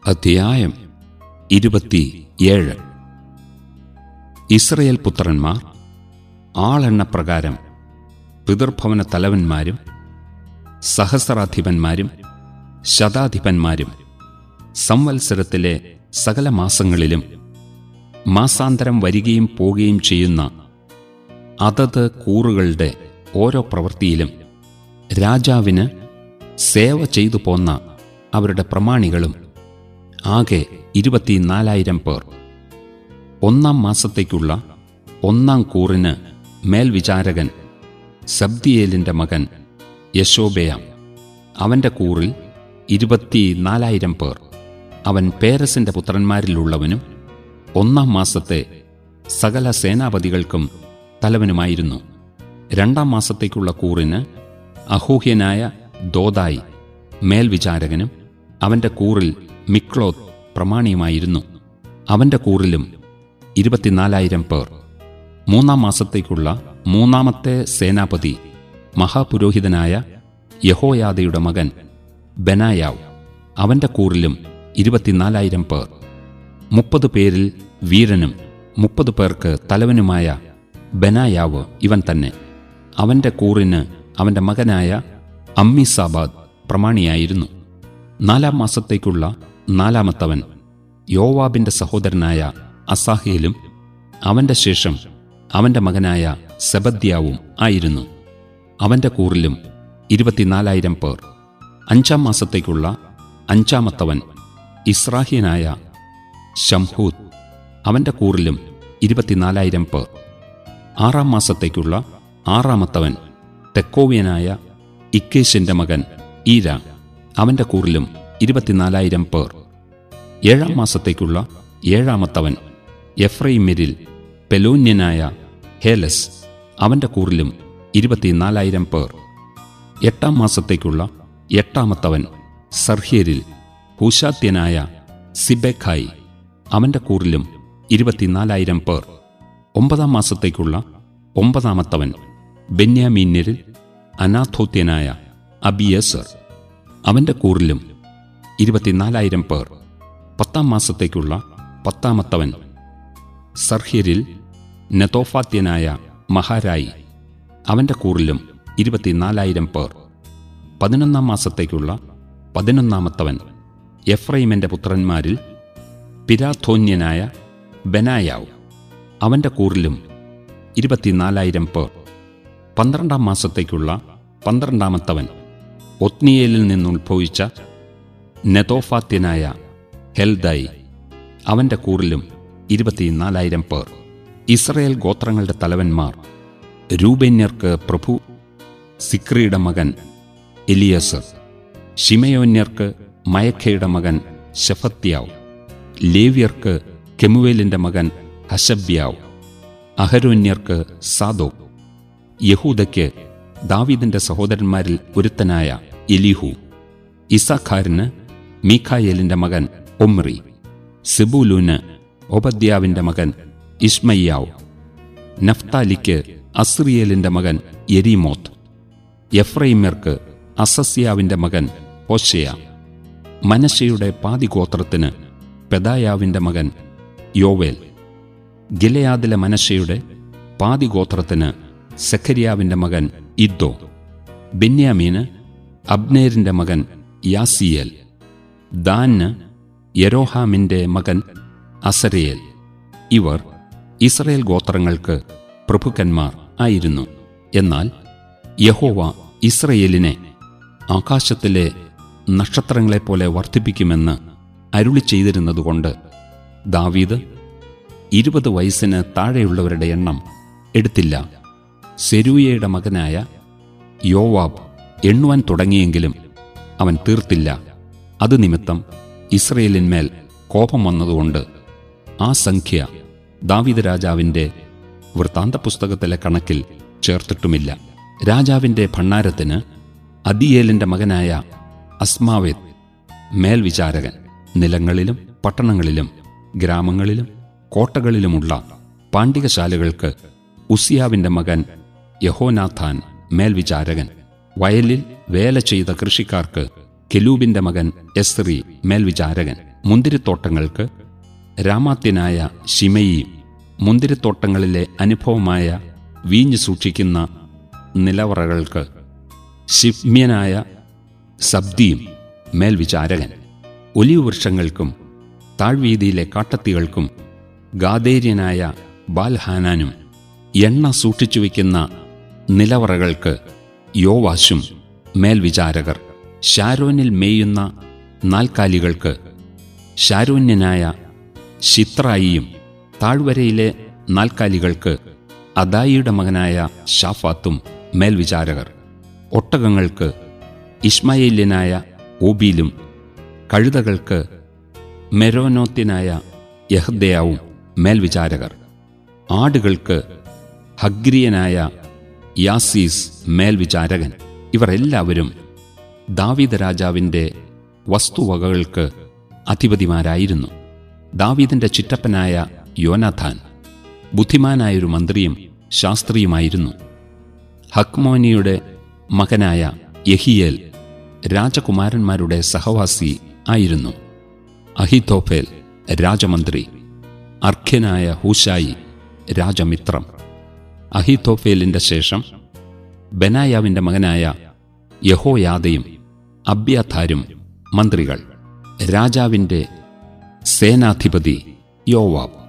അധ്യായം ഇരുപത്തിയേഴ് ഇസ്രയേൽ പുത്രന്മാർ ആളെണ്ണപ്രകാരം പിതൃഭവന തലവന്മാരും സഹസ്രാധിപന്മാരും ശതാധിപന്മാരും സംവത്സരത്തിലെ സകല മാസങ്ങളിലും മാസാന്തരം വരികയും പോവുകയും ചെയ്യുന്ന അതത് കൂറുകളുടെ ഓരോ പ്രവൃത്തിയിലും രാജാവിന് സേവ ചെയ്തു പോന്ന അവരുടെ പ്രമാണികളും ആകെ ഇരുപത്തിനാലായിരം പേർ ഒന്നാം മാസത്തേക്കുള്ള ഒന്നാം കൂറിന് മേൽവിചാരകൻ സബ്ദിയേലിന്റെ മകൻ യശോബയാം അവന്റെ കൂറിൽ ഇരുപത്തിനാലായിരം പേർ അവൻ പേരസിന്റെ പുത്രന്മാരിലുള്ളവനും ഒന്നാം മാസത്തെ സകല സേനാപതികൾക്കും തലവനുമായിരുന്നു രണ്ടാം മാസത്തേക്കുള്ള കൂറിന് അഹൂഹ്യനായ ദോദായി മേൽവിചാരകനും അവന്റെ കൂറിൽ മിക്ലോത്ത് പ്രമാണിയുമായിരുന്നു അവന്റെ കൂറിലും ഇരുപത്തിനാലായിരം പേർ മൂന്നാം മാസത്തേക്കുള്ള മൂന്നാമത്തെ സേനാപതി മഹാപുരോഹിതനായ യഹോയാദയുടെ മകൻ ബെനായാവ് അവന്റെ കൂറിലും ഇരുപത്തിനാലായിരം പേർ മുപ്പത് പേരിൽ വീരനും മുപ്പത് പേർക്ക് തലവനുമായ ബെനായാവ് ഇവൻ തന്നെ അവന്റെ കൂറിന് അവന്റെ മകനായ അമ്മിസാബാദ് പ്രമാണിയായിരുന്നു നാലാം മാസത്തേക്കുള്ള നാലാമത്തവൻ യോവാബിന്റെ സഹോദരനായ അസാഹേലും അവന്റെ ശേഷം അവന്റെ മകനായ സെബദ്യാവും ആയിരുന്നു അവന്റെ കൂറിലും ഇരുപത്തിനാലായിരം പേർ അഞ്ചാം മാസത്തേക്കുള്ള അഞ്ചാമത്തവൻ ഇസ്രാഹ്യനായ ശംഹൂദ് അവന്റെ കൂറിലും ഇരുപത്തിനാലായിരം പേർ ആറാം മാസത്തേക്കുള്ള ആറാമത്തവൻ തെക്കോവ്യനായ ഇക്കേശിന്റെ മകൻ ഈര അവന്റെ കൂറിലും ഇരുപത്തിനാലായിരം പേർ ഏഴാം മാസത്തേക്കുള്ള ഏഴാമത്തവൻ എഫ്രൈമിരിൽ പെലോന്യനായ ഹേലസ് അവന്റെ കൂറിലും ഇരുപത്തിനാലായിരം പേർ എട്ടാം മാസത്തേക്കുള്ള എട്ടാമത്തവൻ സർഹ്യരിൽ ഹൂശാത്യനായ സിബെഖായി അവന്റെ കൂറിലും ഇരുപത്തിനാലായിരം പേർ ഒമ്പതാം മാസത്തേക്കുള്ള ഒമ്പതാമത്തവൻ ബെന്യാമീന്യരിൽ അനാഥോത്യനായ അബിയസർ അവന്റെ കൂറിലും ഇരുപത്തിനാലായിരം പേർ പത്താം മാസത്തേക്കുള്ള പത്താമത്തവൻ സർഹ്യരിൽ നെതോഫാത്യനായ മഹാരായി അവന്റെ കൂറിലും ഇരുപത്തിനാലായിരം പേർ പതിനൊന്നാം മാസത്തേക്കുള്ള പതിനൊന്നാമത്തവൻ എഫ്രൈമിന്റെ പുത്രന്മാരിൽ പിരാഥോന്യനായ ബെനായാവ് അവന്റെ കൂറിലും ഇരുപത്തിനാലായിരം പേർ പന്ത്രണ്ടാം മാസത്തേക്കുള്ള പന്ത്രണ്ടാമത്തവൻ ഒത്നിയേലിൽ നിന്നുത്ഭവിച്ച നെതോഫാത്യനായ ഹെൽദായി അവന്റെ കൂറിലും ഇരുപത്തിനാലായിരം പേർ ഇസ്രയേൽ ഗോത്രങ്ങളുടെ തലവന്മാർ രൂപേന്യർക്ക് പ്രഭു സിക്രിയുടെ മകൻ എലിയസർ ഷിമയോന്യർക്ക് മയഖയുടെ മകൻ ഷെഫത്യാവ് ലേവ്യർക്ക് കെമുവേലിന്റെ മകൻ ഹശബ്യാവ് അഹരോന്യർക്ക് സാദോ യഹൂദയ്ക്ക് ദാവീദിന്റെ സഹോദരന്മാരിൽ ഒരുത്തനായ എലിഹു ഇസാഖാരിന് മീഖായേലിന്റെ മകൻ ഒമ്രി സിബൂലൂന് ഒബദ്യാവിന്റെ മകൻ ഇസ്മയ്യാവ് നഫ്താലിക്ക് അസ്രിയേലിന്റെ മകൻ യെരീമോത്ത് എഫ്രൈമ്യർക്ക് അസസ്യാവിന്റെ മകൻ ഹോഷയ മനശയുടെ പാതിഗോത്രത്തിന് പെദായാവിന്റെ മകൻ യോവേൽ ഗിലയാദിലെ മനശയുടെ പാതിഗോത്രത്തിന് സെഖരിയാവിന്റെ മകൻ ഇദ്ദോ ബെന്യാമീന് അബ്നേരിന്റെ മകൻ യാസിയേൽ ദാന് യരോഹാമിന്റെ മകൻ അസരയേൽ ഇവർ ഇസ്രയേൽ ഗോത്രങ്ങൾക്ക് പ്രഭുക്കന്മാർ ആയിരുന്നു എന്നാൽ യഹോവ ഇസ്രയേലിനെ ആകാശത്തിലെ നക്ഷത്രങ്ങളെപ്പോലെ വർദ്ധിപ്പിക്കുമെന്ന് അരുളി ചെയ്തിരുന്നതുകൊണ്ട് ദാവീദ് ഇരുപത് വയസ്സിന് താഴെയുള്ളവരുടെ എണ്ണം എടുത്തില്ല സെരൂയയുടെ മകനായ യോവാബ് എണ്ണുവാൻ തുടങ്ങിയെങ്കിലും അവൻ തീർത്തില്ല അത് നിമിത്തം ഇസ്രയേലിന്മേൽ കോപം വന്നതുകൊണ്ട് ആ സംഖ്യ ദാവീദ് രാജാവിന്റെ വൃത്താന്ത പുസ്തകത്തിലെ കണക്കിൽ ചേർത്തിട്ടുമില്ല രാജാവിന്റെ ഭണ്ണാരത്തിന് അദിയേലിന്റെ മകനായ അസ്മാവേത് മേൽവിചാരകൻ നിലങ്ങളിലും പട്ടണങ്ങളിലും ഗ്രാമങ്ങളിലും കോട്ടകളിലുമുള്ള പാണ്ഡികശാലകൾക്ക് ഉസിയാവിന്റെ മകൻ യഹോനാഥാൻ മേൽവിചാരകൻ വയലിൽ വേല ചെയ്ത കൃഷിക്കാർക്ക് കെലൂബിന്റെ മകൻ എസ്രി മേൽവിചാരകൻ മുന്തിരിത്തോട്ടങ്ങൾക്ക് രാമാത്യനായ ഷിമയി മുന്തിരിത്തോട്ടങ്ങളിലെ അനുഭവമായ വീഞ്ഞ് സൂക്ഷിക്കുന്ന നിലവറകൾക്ക് ശിമ്യനായ സബ്ദിയും മേൽവിചാരകൻ ഒലിവ് വൃക്ഷങ്ങൾക്കും താഴ്വീതിയിലെ കാട്ടത്തികൾക്കും ഗാദേര്യനായ ബാൽഹാനാനും എണ്ണ സൂക്ഷിച്ചു വയ്ക്കുന്ന നിലവറകൾക്ക് യോവാശും മേൽവിചാരകർ ഷാരോനിൽ മേയുന്ന നാൽക്കാലികൾക്ക് ഷാരോന്യനായ ഷിത്രായിയും താഴ്വരയിലെ നാൽക്കാലികൾക്ക് അദായിയുടെ മകനായ ഷാഫാത്തും മേൽവിചാരകർ ഒട്ടകങ്ങൾക്ക് ഇസ്മായേല്യനായ ഓബീലും കഴുതകൾക്ക് മെരോനോത്യനായ യഹ്ദയാവും മേൽവിചാരകർ ആടുകൾക്ക് ഹഗ്രിയനായ യാസീസ് മേൽവിചാരകൻ ഇവർ എല്ലാവരും ദാവീദ് രാജാവിൻ്റെ വസ്തുവകകൾക്ക് അധിപതിമാരായിരുന്നു ദാവീദിന്റെ ചിറ്റപ്പനായ യോനാഥാൻ ബുദ്ധിമാനായൊരു മന്ത്രിയും ശാസ്ത്രിയുമായിരുന്നു ഹക്മോനിയുടെ മകനായ യഹിയേൽ രാജകുമാരന്മാരുടെ സഹവാസി ആയിരുന്നു അഹിതോഫേൽ രാജമന്ത്രി അർഖ്യനായ ഹൂശായി രാജമിത്രം അഹിതോഫേലിന്റെ ശേഷം ബനായാവിന്റെ മകനായ യഹോയാദയും അബ്യാഥാരും മന്ത്രികൾ രാജാവിന്റെ സേനാധിപതി യോവാബ്